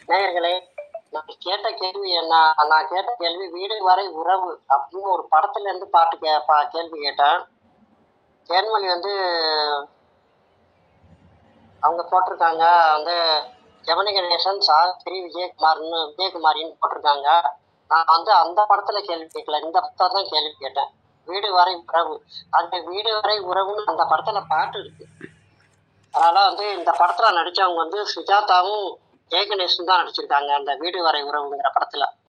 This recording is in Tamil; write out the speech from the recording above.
நேயர்களே நான் கேட்ட கேள்வி என்ன நான் கேட்ட கேள்வி வீடு வரை உறவு அப்படின்னு ஒரு படத்துல இருந்து பாட்டு கே பா- கேள்வி கேட்டேன் தேன்மொழி வந்து அவங்க போட்டிருக்காங்க வந்து ஜெமினி கணேசன் சாவித்திரி விஜயகுமார்னு விஜயகுமாரின்னு போட்டிருக்காங்க நான் வந்து அந்த படத்துல கேள்வி கேட்கல இந்த படத்தை தான் கேள்வி கேட்டேன் வீடு வரை உறவு அந்த வீடு வரை உறவுன்னு அந்த படத்துல பாட்டு இருக்கு அதனால வந்து இந்த படத்துல நடிச்சவங்க வந்து சுஜாதாவும் ஜெயகணேசன் தான் நடிச்சிருக்காங்க அந்த வீடு வரை உறவுங்கிற படத்துல